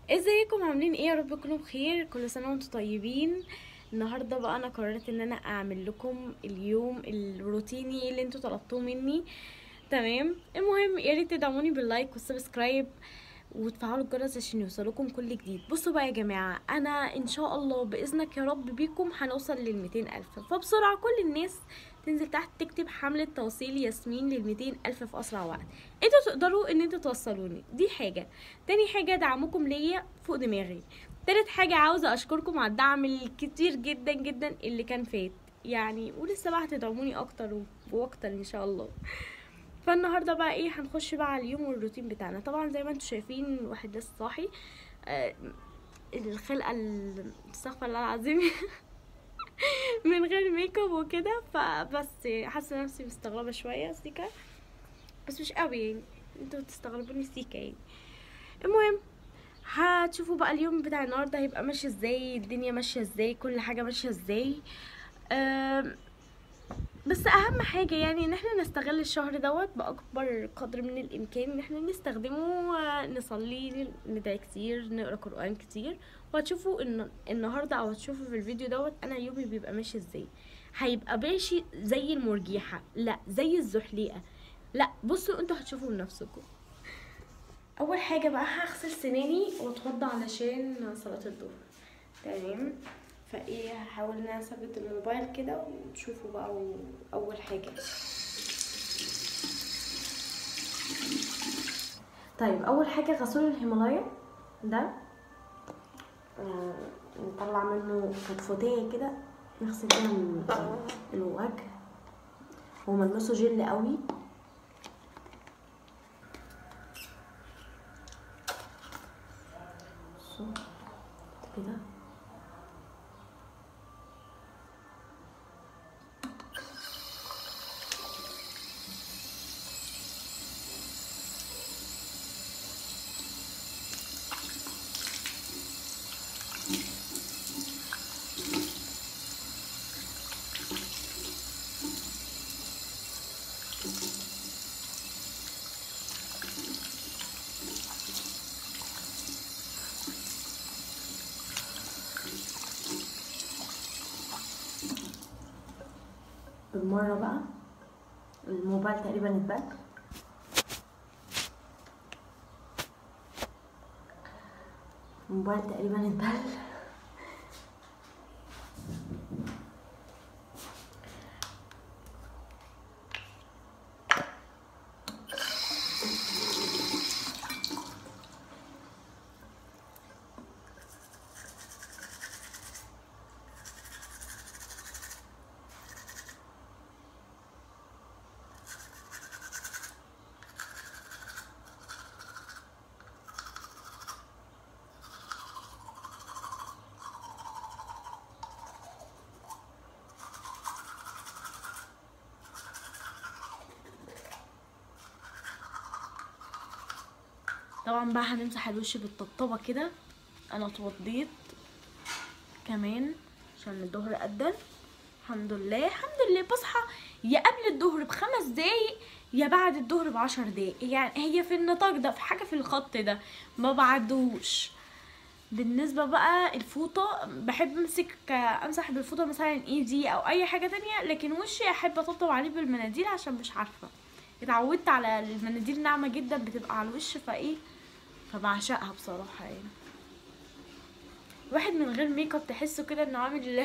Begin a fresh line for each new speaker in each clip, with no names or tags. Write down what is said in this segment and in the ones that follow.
ازيكم عاملين ايه يا رب تكونوا بخير كل سنه وانتم طيبين النهارده بقى انا قررت ان انا اعمل لكم اليوم الروتيني اللي انتوا طلبتوه مني تمام المهم يا ريت تدعموني باللايك والسبسكرايب وتفعلوا الجرس عشان يوصلكم كل جديد بصوا بقى يا جماعه انا ان شاء الله باذنك يا رب بيكم هنوصل لل الف فبسرعه كل الناس تنزل تحت تكتب حملة توصيل ياسمين لل ألف في أسرع وقت انتوا تقدروا ان انتوا توصلوني دي حاجة تاني حاجة دعمكم ليا فوق دماغي تالت حاجة عاوزة أشكركم على الدعم الكتير جدا جدا اللي كان فات يعني ولسه بقى هتدعموني أكتر وأكتر إن شاء الله فالنهارده بقى ايه هنخش بقى على اليوم والروتين بتاعنا طبعا زي ما انتم شايفين الواحد لسه صاحي آه الخلقه ال- استغفر الله العظيم من غير ميك اب وكده فبس حاسه نفسي مستغربه شويه سيكا بس مش قوي يعني انتوا بتستغربوني سيكا يعني المهم هتشوفوا بقى اليوم بتاع النهارده هيبقى ماشي ازاي الدنيا ماشيه ازاي كل حاجه ماشيه ازاي أم، بس اهم حاجه يعني ان احنا نستغل الشهر دوت باكبر قدر من الامكان ان احنا نستخدمه آه، نصلي ندعي كتير نقرا قران كتير وهتشوفوا ان النهارده او هتشوفوا في الفيديو دوت انا يومي بيبقى ماشي ازاي هيبقى ماشي زي المرجيحه لا زي الزحليقه لا بصوا انتوا هتشوفوا بنفسكم اول حاجه بقى هغسل سناني واتوضى علشان صلاه الظهر تمام فايه هحاول ان انا اثبت الموبايل كده وتشوفوا بقى و- اول حاجه طيب اول حاجه غسول الهيمالايا ده آه، نطلع منه فتفتيه كده نغسل بيها من- الوجه هو ملمسه جل قوي بصوا كده بالمرة بقى الموبايل تقريبا اتبل الموبايل تقريبا اتبل طبعا بقى هنمسح الوش بالطبطبة كده انا اتوضيت كمان عشان الظهر أذن الحمد لله الحمد لله بصحى يا قبل الظهر بخمس دقايق يا بعد الظهر بعشر دقايق يعني هي في النطاق ده في حاجة في الخط ده ما بعدوش بالنسبة بقى الفوطة بحب امسك امسح بالفوطة مثلا ايدي او اي حاجة تانية لكن وشي احب اطبطب عليه بالمناديل عشان مش عارفة اتعودت على المناديل ناعمة جدا بتبقى على الوش فايه فبعشقها بصراحة يعني واحد من غير ميك اب تحسه كده انه عامل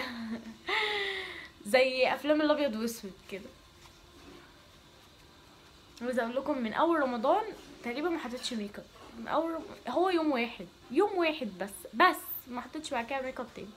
زي افلام الابيض واسود كده عايزه اقول لكم من اول رمضان تقريبا ما حطيتش ميك اب من اول هو يوم واحد يوم واحد بس بس ما حطيتش بعد كده ميك اب تاني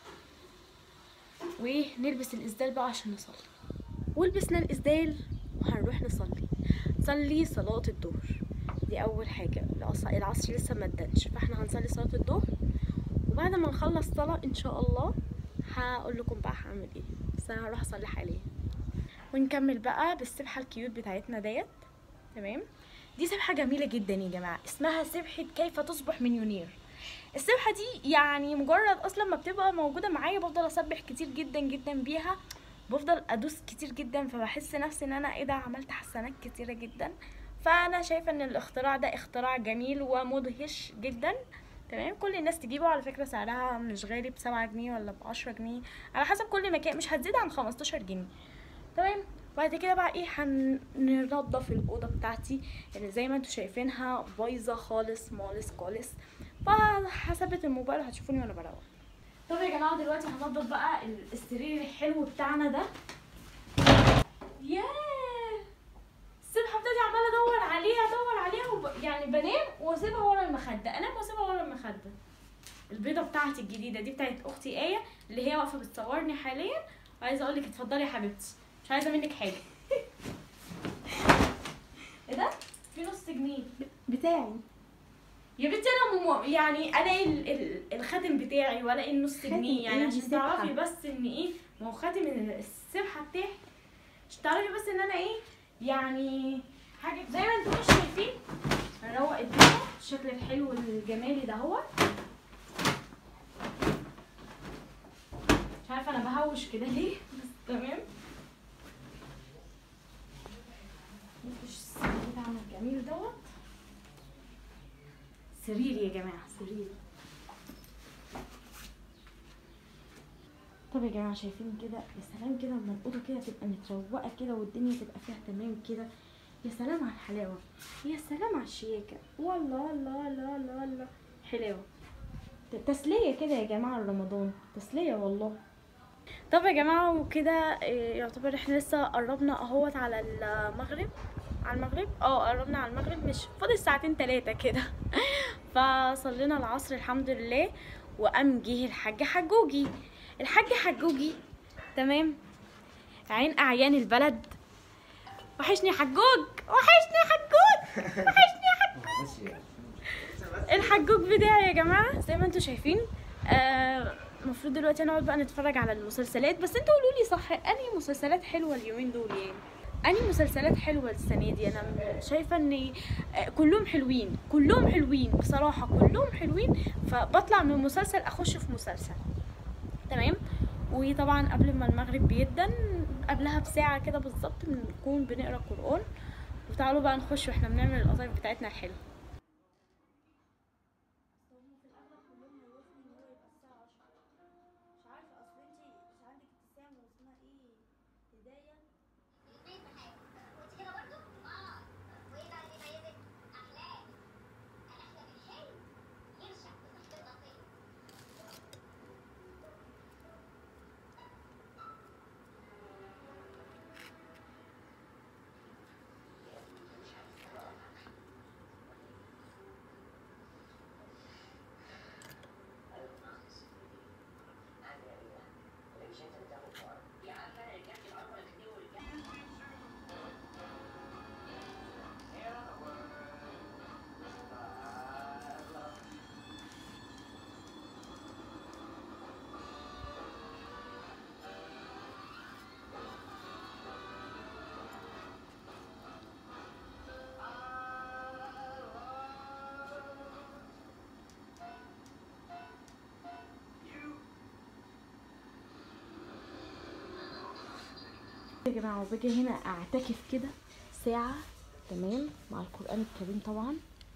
ونلبس الاسدال بقى عشان نصلي ولبسنا الاسدال وهنروح نصلي نصلي صلاة الظهر دي اول حاجة العصر, العصر لسه ما ادنش فاحنا هنصلي صلاة الظهر وبعد ما نخلص صلاة ان شاء الله هقول لكم بقى هعمل ايه بس انا هروح اصلي حاليا ونكمل بقى بالسبحة الكيوت بتاعتنا ديت تمام دي سبحة جميلة جدا يا جماعة اسمها سبحة كيف تصبح مليونير السبحة دي يعني مجرد اصلا ما بتبقى موجودة معايا بفضل اسبح كتير جدا جدا بيها بفضل ادوس كتير جدا فبحس نفسي ان انا ايه ده عملت حسنات كتيرة جدا فانا شايفة ان الاختراع ده اختراع جميل ومدهش جدا تمام كل الناس تجيبه على فكره سعرها مش غالي بسبعة جنيه ولا بعشرة جنيه على حسب كل مكان مش هتزيد عن خمستاشر جنيه تمام بعد كده بقى ايه هننضف الاوضه بتاعتي اللي زي ما انتوا شايفينها بايظه خالص مالص خالص فحسبت الموبايل هتشوفوني وانا بروق طب يا جماعه دلوقتي هنضف بقى السرير الحلو بتاعنا ده ياه السبحه بتاعتي عماله ادور عليها ادور عليها وب... يعني بنام واسيبها ورا المخده انام واسيبها ورا المخده البيضه بتاعتي الجديده دي بتاعت اختي ايه اللي هي واقفه بتصورني حاليا وعايزه اقول لك اتفضلي يا حبيبتي مش عايزه منك حاجه ايه ده في نص جنيه
بتاعي
يا بنتي انا مم... يعني الاقي ال... ال... الخاتم بتاعي والاقي النص
خاتم
جنيه يعني
إيه؟
عشان
دي سبحة.
تعرفي بس ان ايه ما هو خاتم ال- السبحه بتاعي عشان تعرفي بس ان انا ايه يعني حاجه زي ما انتم مش شايفين هروق الدنيا الشكل الحلو الجمالي ده هو مش عارفه انا بهوش كده ليه بس تمام نفرش السرير بتاعنا الجميل دوت سرير يا جماعه سرير طب يا جماعه شايفين كده يا سلام كده لما الاوضه كده تبقى متروقه كده والدنيا تبقى فيها تمام كده يا سلام على الحلاوه يا سلام على الشياكه والله الله الله الله الله حلاوه ت- تسليه كده يا جماعه رمضان تسليه والله طب يا جماعه وكده إيه، يعتبر احنا لسه قربنا اهوت على المغرب على المغرب اه قربنا على المغرب مش فاضل ساعتين تلاتة كده فصلينا العصر الحمد لله وقام جه الحاج حجوجي الحاج حجوجي تمام عين اعيان البلد وحشني يا حجوج وحشني يا حجوج وحشني يا حجوج الحجوج بتاعي يا جماعه زي ما انتم شايفين آه، المفروض دلوقتي نقعد بقى نتفرج على المسلسلات بس انتوا قولوا لي صح انهي مسلسلات حلوه اليومين دول يعني انهي مسلسلات حلوه السنه دي انا م- شايفه ان آه، كلهم حلوين كلهم حلوين بصراحه كلهم حلوين فبطلع من مسلسل اخش في مسلسل تمام وطبعا قبل ما المغرب بيدن قبلها بساعه كده بالظبط بنكون بنقرا قران وتعالوا بقى نخش واحنا بنعمل القطايف بتاعتنا الحلوه يا جماعة وباجي هنا اعتكف كده ساعة تمام مع القرآن الكريم طبعا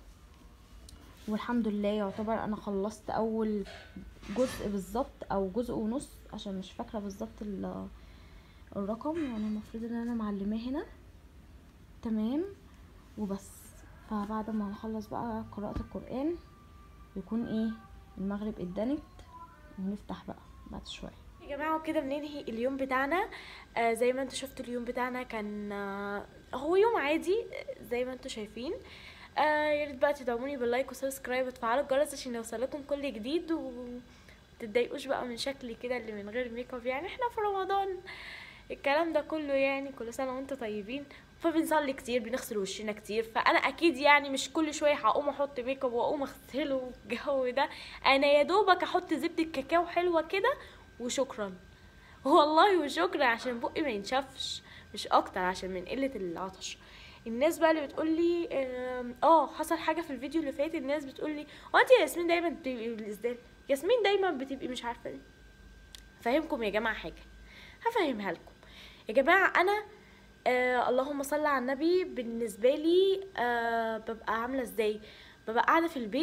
والحمد لله يعتبر انا خلصت اول جزء بالظبط او جزء ونص عشان مش فاكرة بالظبط ال- الرقم يعني المفروض ان انا معلماه هنا تمام وبس فبعد ما نخلص بقى قراءة القرآن يكون ايه المغرب اتدنت ونفتح بقى بعد شوية يا جماعة وكده بننهي اليوم بتاعنا آه زي ما انتوا شفتوا اليوم بتاعنا كان آه هو يوم عادي آه، زي ما انتوا شايفين آه يا ريت بقى تدعموني باللايك وسبسكرايب وتفعلوا الجرس عشان يوصلكم كل جديد ومتضايقوش بقى من شكلي كده اللي من غير ميك اب يعني احنا في رمضان الكلام ده كله يعني كل سنة وانتوا طيبين فبنصلي كتير بنغسل وشنا كتير فانا اكيد يعني مش كل شويه هقوم احط ميك اب واقوم اغسله والجو ده انا يا دوبك احط زبده كاكاو حلوه كده وشكرا والله وشكرا عشان بقي ما ينشفش مش اكتر عشان من قله العطش الناس بقى اللي بتقول لي اه حصل حاجه في الفيديو اللي فات الناس بتقول لي هو انت يا ياسمين دايما بتبقي بالاسدال ياسمين دايما بتبقي مش عارفه ايه فاهمكم يا جماعه حاجه هفهمها لكم يا جماعه انا آه اللهم صل على النبي بالنسبه لي آه ببقى عامله ازاي ببقى قاعده في البيت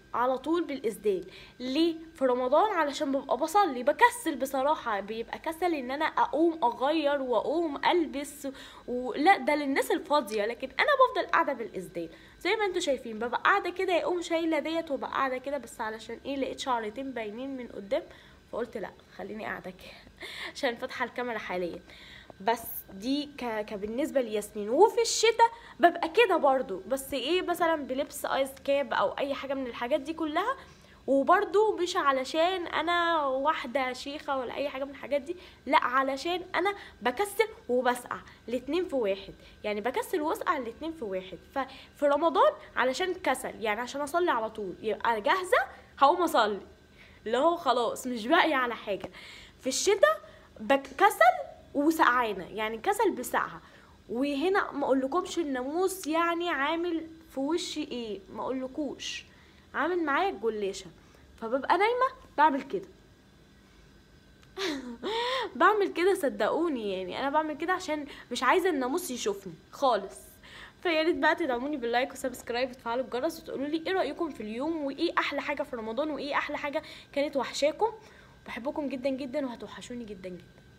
على طول بالاسدال ليه في رمضان علشان ببقى بصلي بكسل بصراحه بيبقى كسل ان انا اقوم اغير واقوم البس ولا ده للناس الفاضيه لكن انا بفضل قاعده بالاسدال زي ما انتوا شايفين ببقى قاعده كده يقوم شايله ديت وببقى قاعده كده بس علشان ايه لقيت شعرتين باينين من قدام فقلت لا خليني قاعده كده عشان فاتحه الكاميرا حاليا بس دي ك... كبالنسبه لياسمين وفي الشتاء ببقى كده برضو بس ايه مثلا بلبس ايس كاب او اي حاجه من الحاجات دي كلها وبرضو مش علشان انا واحدة شيخة ولا اي حاجة من الحاجات دي لا علشان انا بكسل وبسقع الاتنين في واحد يعني بكسل واسقع الاتنين في واحد ففي رمضان علشان كسل يعني عشان اصلي على طول يبقى جاهزة هقوم اصلي اللي هو خلاص مش باقي على حاجة في الشتاء بكسل وسقعانة يعني كسل بسقعة وهنا ما اقولكمش الناموس يعني عامل في وشي ايه ما اقولكوش عامل معايا الجلاشة فببقى نايمة بعمل كده بعمل كده صدقوني يعني انا بعمل كده عشان مش عايزه الناموس يشوفني خالص فيا ريت بقى تدعموني باللايك وسبسكرايب وتفعلوا الجرس وتقولوا لي ايه رايكم في اليوم وايه احلى حاجه في رمضان وايه احلى حاجه كانت وحشاكم بحبكم جدا جدا وهتوحشوني جدا جدا